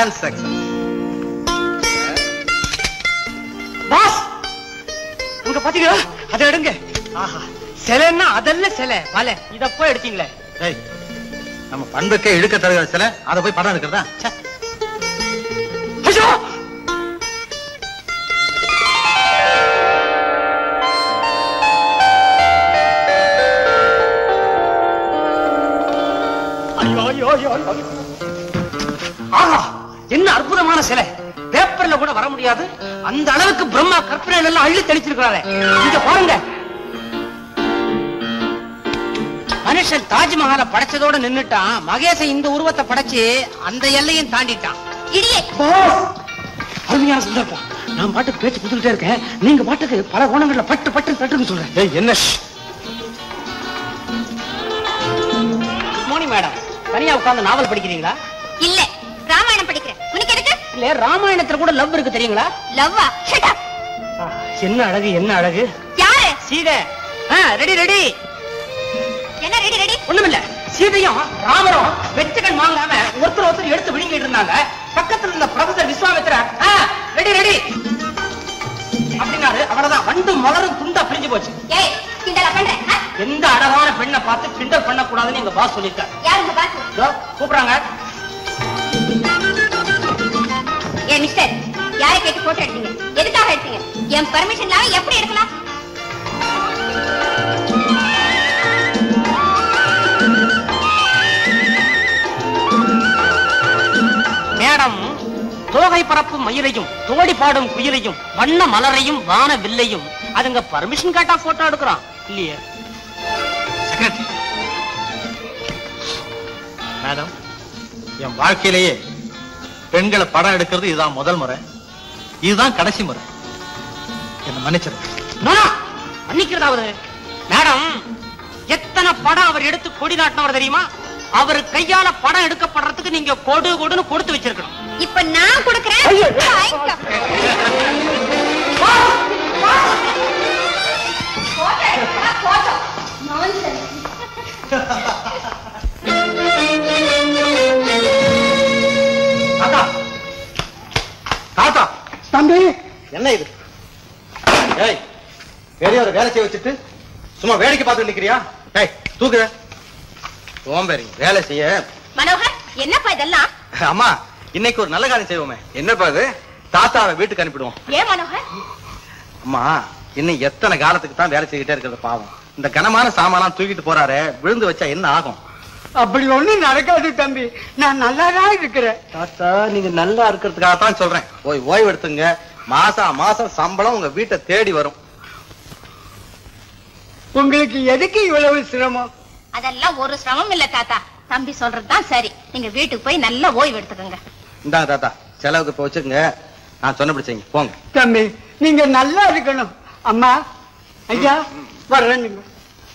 Grand success pass உங்க பாத்தீங்களா அதை எடுங்க ஆஹா சிலைன்னா அதல்ல சிலை வலை இத போய் எடுத்தீங்களே ஏய் நம்ம பண்புக்கே இழுக்க தருகிற சில அதை போய் படம் எடுக்கிறதா ச்சே. ஐயோ ஐயோ ஐயோ ஐயோ ஐயோ. ஆஹா என்ன அற்புதமான சிலை பேப்பர்ல கூட வர முடியாது அந்த அளவுக்கு பிரம்மா கற்பனை எல்லாம் அள்ளி தெளிச்சிருக்கிறாரு இங்க பாருங்க மனுஷன் தாஜ்மஹாலை படைச்சதோட நின்னுட்டான் மகேசன் இந்த உருவத்தை படைச்சு அந்த எல்லையும் தாண்டிட்டான் இடியே அருமையான சந்தர்ப்பம் நான் பாட்டுக்கு பேச்சு கொடுத்துட்டே இருக்கேன் நீங்க பாட்டுக்கு பல கோணங்கள்ல பட்டு பட்டு பட்டுன்னு சொல்றேன் ஏய் என்ன மோனி மேடம் தனியா உட்கார்ந்து நாவல் படிக்கிறீங்களா இல்ல ராமாயணம் படிக்கிறேன் உனக்கு எதுக்கு இல்ல ராமாயணத்துல கூட லவ் இருக்கு தெரியுங்களா லவ்வா ஷட் அப் ஆ, என்ன அழகு என்ன அழகு யாரு சீதை ரெடி ரெடி என்ன ரெடி ரெடி ஒண்ணுமில்ல சீதையும் ராமரும் வெச்சகன் வாங்காம ஒருத்தர் ஒருத்தர் எடுத்து விழுங்கிட்டு இருந்தாங்க பக்கத்துல இருந்த ப்ரொஃபசர் விஸ்வாமித்திரர் ரெடி ரெடி அப்படின்னாரு அவ்வளவுதான் வண்டு மலரும் துண்டா பிரிஞ்சு போச்சு ஏய் கிண்டலா பண்ற ஆ? எந்த அழகான பெண்ணை பார்த்து கிண்டல் பண்ணக்கூடாதுன்னு எங்க பாஸ் சொல்லியிருக்காரு யாருங்க பாத்து இதோ, கூப்பிடுறாங்க ஏ மிஸ்டர் யாரை கேட்டு போட்டோ எடுத்தீங்க எதுக்காக எடுத்தீங்க என் பர்மிஷன் இல்லாம எப்படி எடுக்கலாம் மேடம் தோகை பரப்பும் மயிலையும் தோடி பாடும் குயிலையும் வண்ண மலரையும் வான வில்லையும் அதுங்க பர்மிஷன் கேட்டா போட்டோ எடுக்கிறான் இல்லையே செக்ரட்டரி மேடம் என் வாழ்க்கையிலேயே பெண்களை படம் எடுக்கிறது இதுதான் முதல் முறை இதுதான் கடைசி முறை என்ன மன்னிச்சிருங்க நோ, நோ, மன்னிக்கிறதாவது மேடம் எத்தனை படம் அவர் எடுத்து கொடி நாட்டினவர் தெரியுமா அவர் கையால படம் எடுக்கப்படுறதுக்கு நீங்க கொடு கொடுன்னு கொடுத்து வச்சிருக்கணும் இப்ப நான் கொடுக்கறேன் வாங்கிக்கோ. போட்டோ எடுக்கறா, போட்டோ. Nonsense. தாத்தா தாத்தா தம்பி என்ன இது ஏய் பெரியவரை வேலை செய்ய வச்சுட்டு சும்மா வேடிக்கை பார்த்து நிக்கிறியா ஏய் தூக்குற சோம்பேறி வேலை செய்ய மனோகர் என்னப்பா இதெல்லாம் அம்மா இன்னைக்கு ஒரு நல்ல காரியம் செய்வோமே என்னப்பா அது தாத்தாவை வீட்டுக்கு அனுப்பிடுவோம் ஏன் மனோகர் அம்மா இன்னும் எத்தனை காலத்துக்கு தான் வேலை செய்துட்டே இருக்கிறது பாவம் இந்த கனமான சாமான்லாம் தூக்கிட்டு போறாரு விழுந்து வச்சா என்ன ஆகும் அப்படி ஒண்ணும் நடக்காது தம்பி நான் நல்லாதான் இருக்கிறேன் தாத்தா நீங்க நல்லா இருக்கிறதுக்காக தான் சொல்றேன் போய் ஓய்வு எடுத்துங்க மாசம் மாசம் சம்பளம் உங்க வீட்டை தேடி வரும் உங்களுக்கு எதுக்கு இவ்வளவு சிரமம் அதெல்லாம் ஒரு சிரமம் இல்ல தாத்தா தம்பி சொல்றதுதான் சரி நீங்க வீட்டுக்கு போய் நல்லா ஓய்வு எடுத்துக்கோங்க இந்தாங்க தாத்தா செலவுக்கு இப்ப வச்சுக்கோங்க நான் சொன்னபடி செய்யுங்க போங்க தம்பி நீங்க நல்லா இருக்கணும் அம்மா ஐயா வர்றேன் நீங்க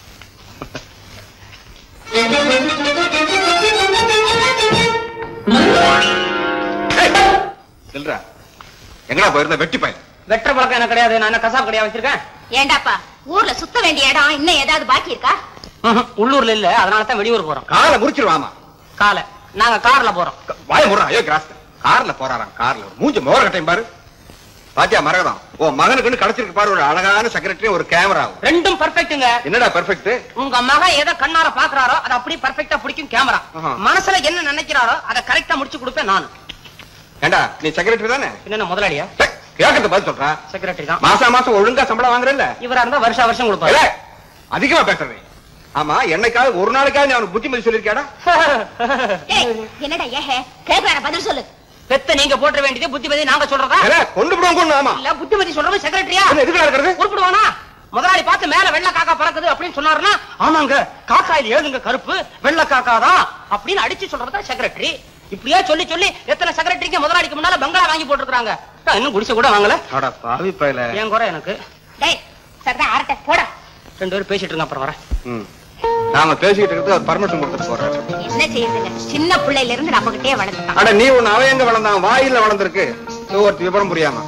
சொல்றா எங்கடா போயிருந்த வெட்டி பையன் வெற்ற பழக்கம் எனக்கு கிடையாது நான் என்ன கசாப் கடையா வச்சிருக்கேன் ஏண்டாப்பா ஊர்ல சுத்த வேண்டிய இடம் இன்னும் ஏதாவது பாக்கி இருக்கா ம்ஹும், உள்ளூர்ல இல்ல அதனால தான் வெளியூர் போறோம் காலை முறிச்சிருவாமா காலை நாங்க கார்ல போறோம் வாய முறான் ஐயோ கிராஸ் கார்ல போறாராம் கார்ல மூஞ்ச மோர கட்டையும் பாரு பாத்தியா மரகதம் ஓ மகனுக்குன்னு கிடைச்சிருக்கு பாரு ஒரு அழகான செக்ரட்டரி ஒரு கேமரா ரெண்டும் பர்ஃபெக்ட்டுங்க என்னடா பெர்ஃபெக்ட் உங்க மகன் எதை கண்ணார பாக்குறாரோ அதை அப்படியே பர்ஃபெக்ட்டா பிடிக்கும் கேமரா ஆஹா. மனசுல என்ன நினைக்கிறாரோ அதை கரெக்டா முடிச்சு கொடுப்பேன் நான் ஏண்டா நீ செக்ரட்டரி தானே என்ன முதலாளியா டேய், கேட்கறது பதில் சொல்றா செக்ரட்டரி தான் மாசம் மாசம் ஒழுங்கா சம்பளம் வாங்குறல்ல இவரா இருந்தா வருஷம் வருஷம் கொடுப்பாரு ஏலே, அதிகமா பேசுறேன் ஆமா என்னைக்காவது ஒரு நாளைக்காவது நீ அவனுக்கு புத்திமதி சொல்லிருக்கியாடா ஏய், என்னடா ஏஹே கேக்குறார பதில் சொல்லு பெத்த நீங்க போட்ட வேண்டியது புத்திமதி நாங்க சொல்றதா ஏலே, கொண்டு விடுவோம் கொண்டு ஆமா இல்ல புத்திமதி சொல்றது செக்ரட்டரியா என்ன எதுக்கு நடக்கிறது உருப்பிடுவானா முதலாளி பார்த்து மேல வெள்ளை காக்கா பறக்குது அப்படின்னு சொன்னாருன்னா ஆமாங்க காக்காயில் எழுதுங்க கருப்பு வெள்ளை காக்கா தான் அப்படின்னு அடிச்சு சொல்றதா செக்ரட்டரி இப்படியே சொல்லி சொல்லி எத்தனை செக்ரட்டரிக்கு முதலாளிக்கு முன்னால பங்களா வாங்கி போட்டுருக்காங்க நான் இன்னும் குடிசை கூட வாங்கல அட பாவி பயல என் குறை எனக்கு டேய் சரிதான் ஆரட்ட போடா ரெண்டு பேரும் பேசிட்டு இருங்க அப்புறம் வரேன் ம். நாம பேசிக்கிட்டு இருக்கிறது அவர் பர்மிஷன் கொடுத்துட்டு போறாரு என்ன செய்யுதுங்க சின்ன பிள்ளையில இருந்து நம்ம கிட்டே வளர்த்துட்டான் அட நீ ஒண்ணு அவன் எங்க வளர்ந்தான் வாயில வளர்ந்திருக்கு ஒரு விவரம் புரியாம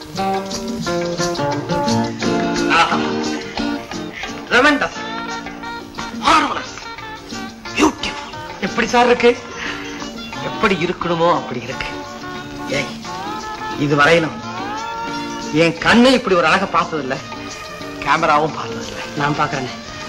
ட்ரெமெண்டஸ் மார்வலஸ் பியூட்டிஃபுல் எப்படி சார் இருக்கு எப்படி இருக்கணுமோ அப்படி இருக்கு இது வரையிலும் என் கண்ணு இப்படி ஒரு அழக பார்த்தது இல்ல கேமராவும் பார்த்தது இல்ல நான் பாக்குறேன்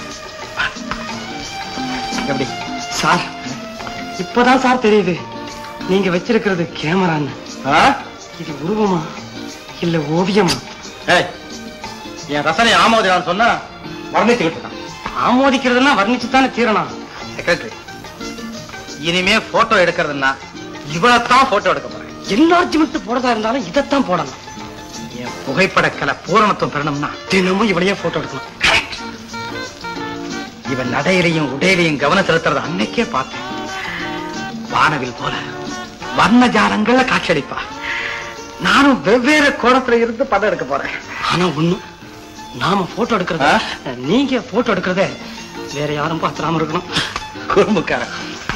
எப்படி சார் இப்பதான் சார் தெரியுது நீங்க வச்சிருக்கிறது கேமரான்னு ஆ? இது உருவமா இல்ல ஓவியமா ஏய், என் ரசனை ஆமோதிரான்னு சொன்னா வர்ணிச்சுக்கிட்டு இருக்கான் ஆமோதிக்கிறதுனா வர்ணிச்சுத்தானே தீரணும் செக்ரட்டரி இனிமே போட்டோ எடுக்கிறதுன்னா இவ்வளவுதான் போட்டோ எடுக்க போறேன் என்லார்ஜ்மெண்ட் போடுறதா இருந்தாலும் இதைத்தான் போடணும் என் புகைப்படக்கலை பூரணத்துவம் பெறணும்னா தினமும் இவளையே போட்டோ எடுக்கணும் இவன் நடையிலையும் உடையிலையும் கவனம் செலுத்துறத அன்னைக்கே பார்த்தேன் வானவில் போல வர்ண ஜாலங்கள்ல காட்சியளிப்பா நானும் வெவ்வேறு கோணத்துல இருந்து படம் எடுக்க போறேன் ஆனா ஒண்ணு நாம போட்டோ எடுக்கிறத நீங்க போட்டோ எடுக்கிறத வேற யாரும் பாத்துறாம இருக்கணும் குறும்புக்காரன்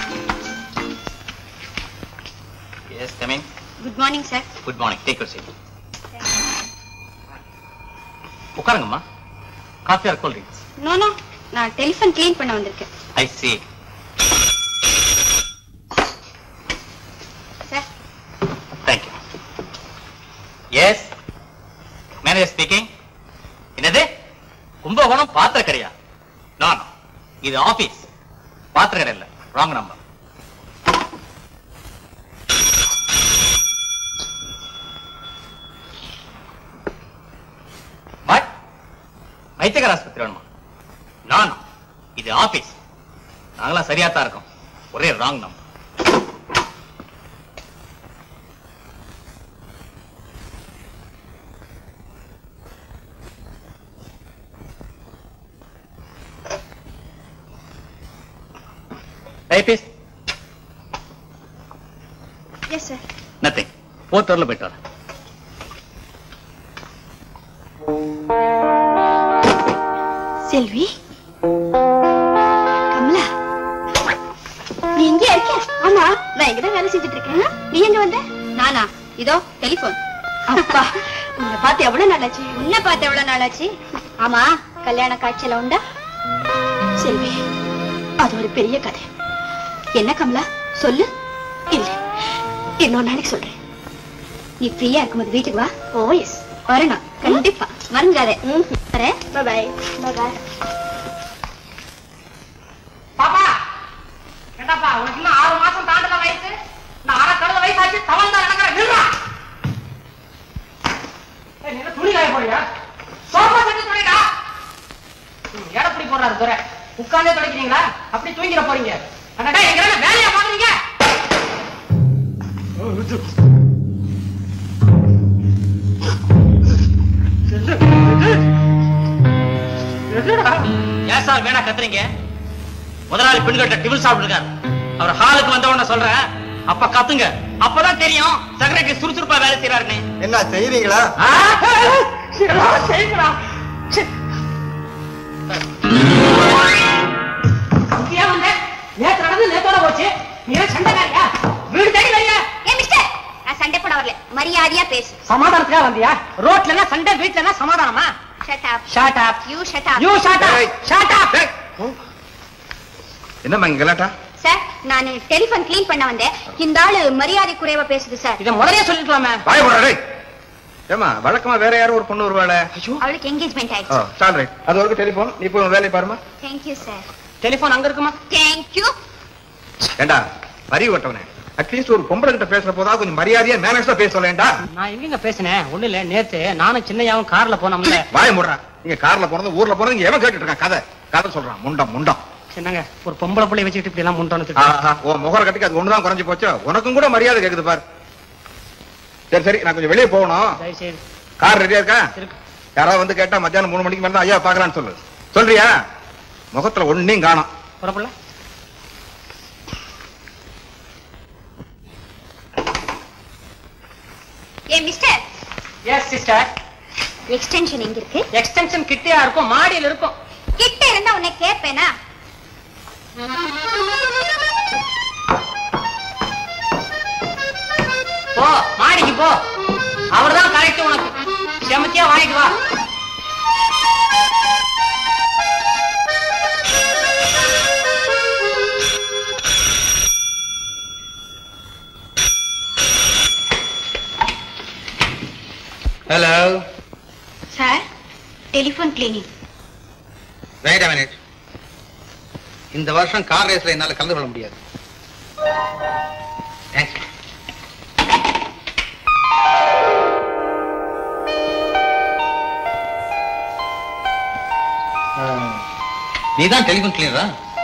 yes coming good morning sir good morning take your seat உட்காருங்கம்மா coffee or cool drinks no no நான் டெலிஃபோன் க்ளீன் பண்ண வந்திருக்கேன் I see sir thank you yes manager speaking என்னது கும்பகோணம் பாத்திர கடையா நான் இது ஆபீஸ் பாத்திர கடை இல்ல ராங் நம்பர் வாட் வைத்தியகர் ஆஸ்பத்திரி வேணுமா நான் இது ஆபீஸ் நாங்களாம் சரியா தான் இருக்கோம் ஒரே wrong number typist yes sir nothing போர்த் வரல போயிட்டு வரேன் செல்வி கமலா நீ இங்கே இருக்க ஆமா நான் இங்கதான் வேலை செஞ்சுட்டு இருக்கேன் நீ எங்க வந்த நானா இதோ டெலிபோன் அப்பா உன்னை பார்த்து எவ்வளவு நாளாச்சு உன்னை பார்த்து எவ்வளவு நாளாச்சு ஆமா கல்யாண காட்சியில உண்டா செல்வி அது ஒரு பெரிய கதை என்ன கமலா சொல்லு இல்ல இன்னொரு நாளைக்கு சொல்றேன் நீ ஃப்ரீயா இருக்கும்போது வீட்டுக்கு வா ஓ எஸ் வரணும் கண்டிப்பா மறந்துடாதே வரேன் பாய் பாய் பாப்பா கேட்டாப்பா உனக்கு இன்னும் ஆறு மாசம் தாண்டல வயசு நான் அரை கழுத வயசாச்சு தவழ்ந்தா நடக்கிற நில்றா ஏய், நீ என்ன துணி காய போறியா சோஃபா செட்டு துணிடா எடப்படி போடுறாரு துரை உட்கார்ந்தே துடைக்கிறீங்களா அப்படி தூங்கிட போறீங்க அடடா எங்க வேலையா பாக்குறீங்க ஏன் சார் வேணா கத்துறீங்க முதலாளி பெண்கிட்ட டிபிள் சாப்பிட்டுருக்காரு அவர் ஹாலுக்கு வந்த உடனே சொல்றேன் அப்ப கத்துங்க அப்பதான் தெரியும் செக்ரட்டரி சுறுசுறுப்பா வேலை செய்யறாருன்னு என்ன செய்வீங்களா செய்யுங்களா ஏன் வந்த நேத்து நடந்து நேத்தோட போச்சு நீ ஏன் சண்டைக்காரியா வீடு தேடி வரியா ஏ மிஸ்டர் நான் சண்டை போட வரல மரியாதையா பேசு சமாதானத்துக்கா வந்தியா ரோட்ல சண்டை வீட்டுல சமாதானமா shut up shut up you shut up you shut up Hey. Shut up என்னம்மா இங்க கலாட்டா சார் நான் டெலிபோன் க்ளீன் பண்ண வந்தேன் இந்த ஆளு மரியாதை குறைவா பேசுது சார் இத முதலே சொல்லிருக்கலாமே வாய போடா டேய் ஏமா வழக்கமா வேற யாரும் ஒரு பொண்ணு வருவாள அவளுக்கு என்கேஜ்மெண்ட் ஓ ஆயிடுச்சு சால் ரைட் அது வரைக்கும் டெலிபோன் நீ போய் உன் வேலையை பாருமா தேங்க்யூ சார் டெலிபோன் அங்க இருக்குமா தேங்க்யூ ஏண்டா அறிவு வட்டவனே அட்லீஸ்ட் ஒரு பொம்பளை கிட்ட பேசுற போதா கொஞ்சம் மரியாதையா மேனேஜ் தான் பேச சொல்லேன்டா நான் எங்கங்க பேசினேன் ஒண்ணு இல்ல நேத்து நானும் சின்னையாவும் கார்ல போனோம்ல வாய முடுறா நீங்க கார்ல போனது ஊர்ல போனது இங்க எவன் கேட்டுட்டு இருக்கான் கதை கதை சொல்றான் முண்டம் முண்டம் சின்னங்க ஒரு பொம்பளை பிள்ளை வச்சுக்கிட்டு இப்படி எல்லாம் முண்டோன்னு ஆஹா, உன் முகர கட்டிக்கு அது ஒண்ணுதான் குறைஞ்சு போச்சோ உனக்கும் கூட மரியாதை கேக்குது பாரு சரி சரி நான் கொஞ்சம் வெளியே போகணும் தயவு செய்து கார் ரெடியா இருக்கா இருக்கு யாராவது வந்து கேட்டா மத்தியானம் மூணு மணிக்கு மேல தான் ஐயா பாக்கலான்னு சொல்லு சொல்றியா முகத்துல ஒன்னையும் காணோம் புறப்படல ஏ மிஸ்டர் எஸ் சிஸ்டர் எக்ஸ்டென்ஷன் எங்க இருக்கு எக்ஸ்டென்ஷன் கிட்டயா இருக்கும் மாடியில இருக்கும் கிட்ட இருந்தா உன்னை கேட்பேனா போ மாடிக்கு போ அவர்தான் கரெக்ட் உனக்கு செமத்தியா வாங்கிட்டு வா டெலிபோன் கிளீனிங் வெயிட் மினிட் இந்த வருஷம் கார் ரேஸ்ல என்னால கலந்து கொள்ள முடியாது தேங்க்ஸ் நீதான் டெலிஃபோன் கிளியரா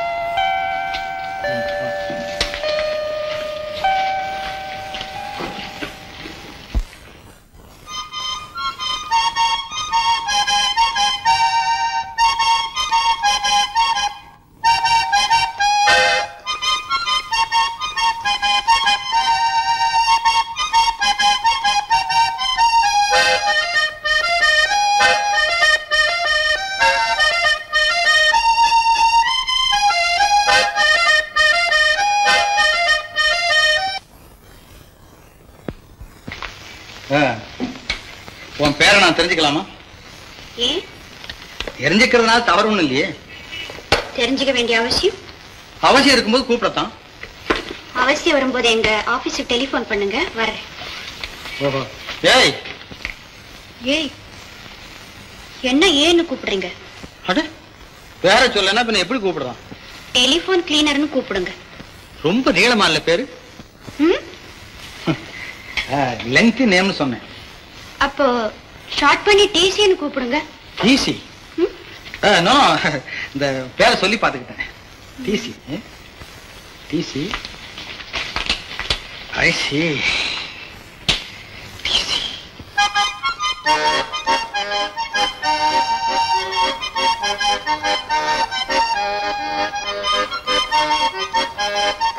உன் பேரை நான் தெரிஞ்சுக்கலாமா ஏன் தெரிஞ்சுக்கிறதுனால தவறு ஒண்ணும் இல்லையே தெரிஞ்சுக்க வேண்டிய அவசியம் அவசியம் இருக்கும்போது கூப்பிடத்தான் அவசியம் வரும்போது எங்க ஆபீஸுக்கு டெலிபோன் பண்ணுங்க வர்றேன் ஓஹோ ஏய் ஏய் என்ன ஏன்னு கூப்பிடுறீங்க அட வேற சொல்லனா பின்ன எப்படி கூப்பிடுறான் டெலிபோன் கிளீனர்னு கூப்பிடுங்க ரொம்ப நீளமா இல்ல பேரு ம்? லெங்க் நேம்னு சொன்னேன் அப்போ ஷார்ட் பண்ணி டிசின்னு கூப்பிடுங்க டிசி ம்? நோ இந்த பேரை சொல்லி பார்த்துக்கிட்டேன் DC DC I see DC Thank you.